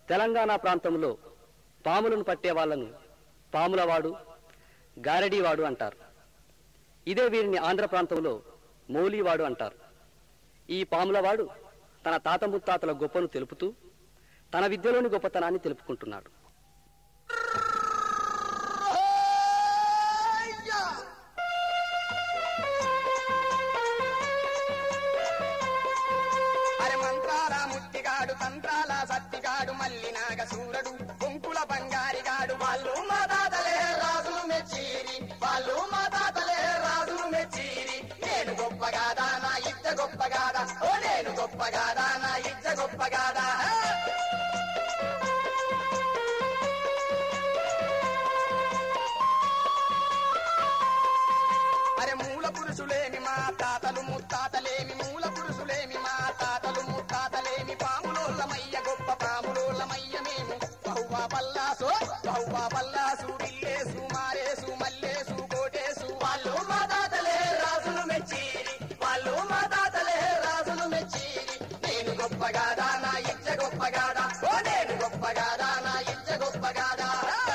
తెలంగాణ ప్రాంతంలో పాములను పట్టే వాళ్ళను పాములవాడు గారడీవాడు అంటారు ఇదే వీరిని ఆంధ్ర ప్రాంతంలో మౌలివాడు అంటారు ఈ పాములవాడు తన తాత ముత్తాతల గొప్పను తెలుపుతూ తన విద్యలోని గొప్పతనాన్ని తెలుపుకుంటున్నాడు అరే మంత్రాల ముట్టిగాడు తంత్రాల సత్తిగాడు మల్లి నాగసూరడు గుంకుల బంగారిగాడు వాళ్ళు మా తాతలే రాజులు మెచ్చీరి వాళ్ళు మా తాతలే రాజులు మెచ్చీరి నేను గొప్పగాదా నా ఇచ్చ గొప్పగాదా ఓ నేను గొప్పగాదా నా ఇచ్చ గొప్పగాదా అరే మూల పురుషులేమి మా తాతలు ముత్తాతలేమి మూల పురుషులేమి మా తాతలు ముత్తాతలేమి పాములోళ్ళమయ్య గొప్ప పాములోళ్ళమయ్య మేము బహువా పల్లాసు బహువా పల్లాసు విల్లేసు మారేసు మల్లేసు కోటేసు వాళ్ళు మా తాతలే రాజులు మెచ్చీరి వాళ్ళు మా తాతలే రాజులు మెచ్చీరి నేను గొప్పగాదా నా ఇచ్చ గొప్పగాదా ఓ నేను గొప్పగాదా నా ఇచ్చ గొప్పగాదా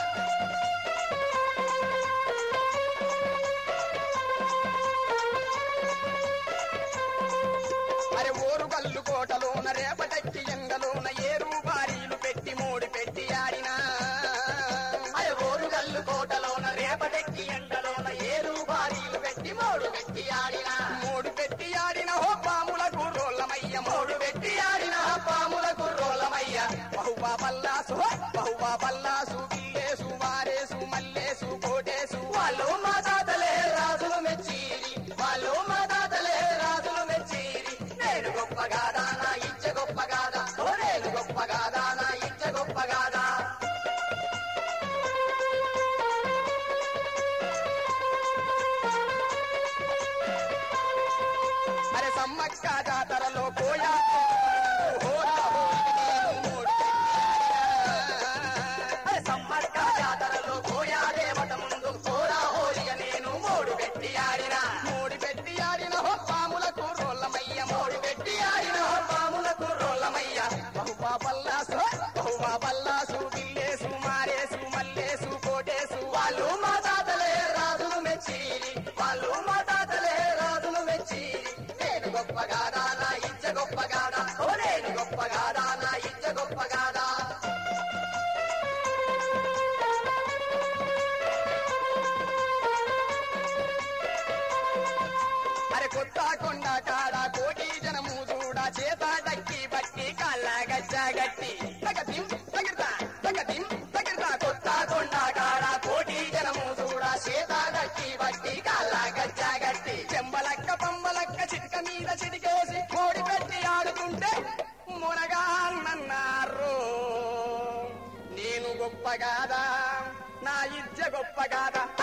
అరే ఓరు కల్లు కోటలోన రేపటెక్కి ఎండలోన ఏరు బారీలు పెట్టి మోడి పెట్టి ఆడినా అరే ఓరు కల్లు కోటలోన రేపటెక్కి ఎండలోన ఏరు బారీలు పెట్టి మోడు పెట్టి ఆడినా మోడు పెట్టి ఆడిన హో పాములకు రోల్లమయ్య మోడు పెట్టి ఆడిన పాములకు రోల్లమయ్య బహువా పల్లాసు హో, బహువా పల్లాసు బిల్లేసు మారేసు మల్లేసు కోటేసు వాళ్ళు మా తాతలే రాజులు మెచ్చీరి వాళ్ళు మా తాతలే రాజులు మెచ్చీరి నేను గొప్పగాదా నా ఇచ్చ గొప్పగాదా ఓ నేను గొప్పగాదా నా ఇచ్చ గొప్పగాదా అరే సమ్మక్క జాతరలో పోయా హోరా హోరీ నేను మూడు అరే సమ్మక్క జాతరలో పోయా దేవత ముందు హోరా హోరిగా నేను మూడు పెట్టి ఆడిన మూడు పెట్టి ఆడిన హో పాములకు రోల్లమయ్య మూడు పెట్టి ఆడిన హో పాములకు రోల్లమయ్య బహువా పల్లాసు బహువా పల్లాసు బిల్లేసు మారేసు మల్లేసు కోటేసు వాళ్ళు మా తాతలే రాజులు మెచ్చీరి వాళ్ళు మా తాతలే రాజులు మెచ్చీరి నేను గొప్పగాదా నా ఇచ్చ గొప్పగాదా ఓ నేను గొప్పగాదా నా ఇచ్చ గొప్పగాదా అరే కొత్త కొండ కాడ కోటి జనము చూడ చేత డక్కి బట్టి కళ్ళ గజ్జ గట్టి తగతిం తగిడతా తగతిం తగిడతా కొత్త కొండ కాడ కోటి జనము చూడ చేత డక్కి బట్టి కళ్ళ గజ్జ గట్టి చెంబలక్క పంబలక్క చిటిక మీద చిటికేసి కోడి పెట్టి ఆడుతుంటే మునగాన్నన్నారు నేను గొప్పగాదా నా ఇజ్జ గొప్పగాదా